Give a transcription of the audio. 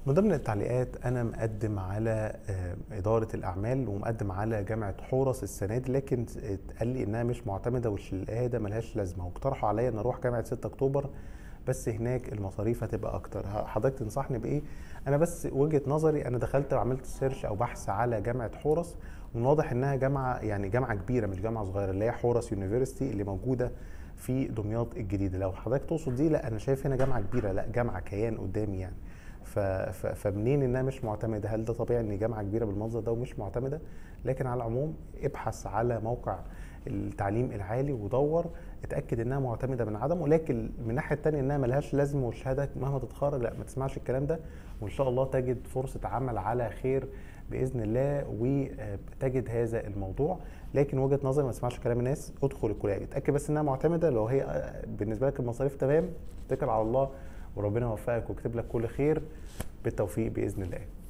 من ضمن التعليقات انا مقدم على آه، اداره الاعمال ومقدم على جامعه حورس السنه دي لكن اتقال لي انها مش معتمده والشهاده ملهاش لازمه واقترحوا عليا ان اروح جامعه 6 اكتوبر بس هناك المصاريف هتبقى اكتر حضرتك تنصحني بايه انا بس وجهه نظري انا دخلت وعملت سيرش او بحث على جامعه حورس ومن واضح انها جامعه يعني جامعه كبيره مش جامعه صغيره اللي هي حورس يونيفرستي اللي موجوده في دمياط الجديده لو حضرتك تقصد دي لا انا شايف هنا جامعه كبيره لا جامعه كيان قدامي يعني ف... ف... فمنين انها مش معتمده هل ده طبيعي ان جامعه كبيره بالمنظر ده ومش معتمده لكن على العموم ابحث على موقع التعليم العالي ودور اتاكد انها معتمده من عدم ولكن من الناحيه الثانيه انها ملهاش لازمه والشهاده مهما تتخرج لا ما تسمعش الكلام ده وان شاء الله تجد فرصه عمل على خير باذن الله وتجد هذا الموضوع لكن وجهه نظري ما تسمعش كلام الناس ادخل الكليه اتاكد بس انها معتمده لو هي بالنسبه لك المصاريف تمام اتكل على الله وربنا يوفقك ويكتب لك كل خير بالتوفيق باذن الله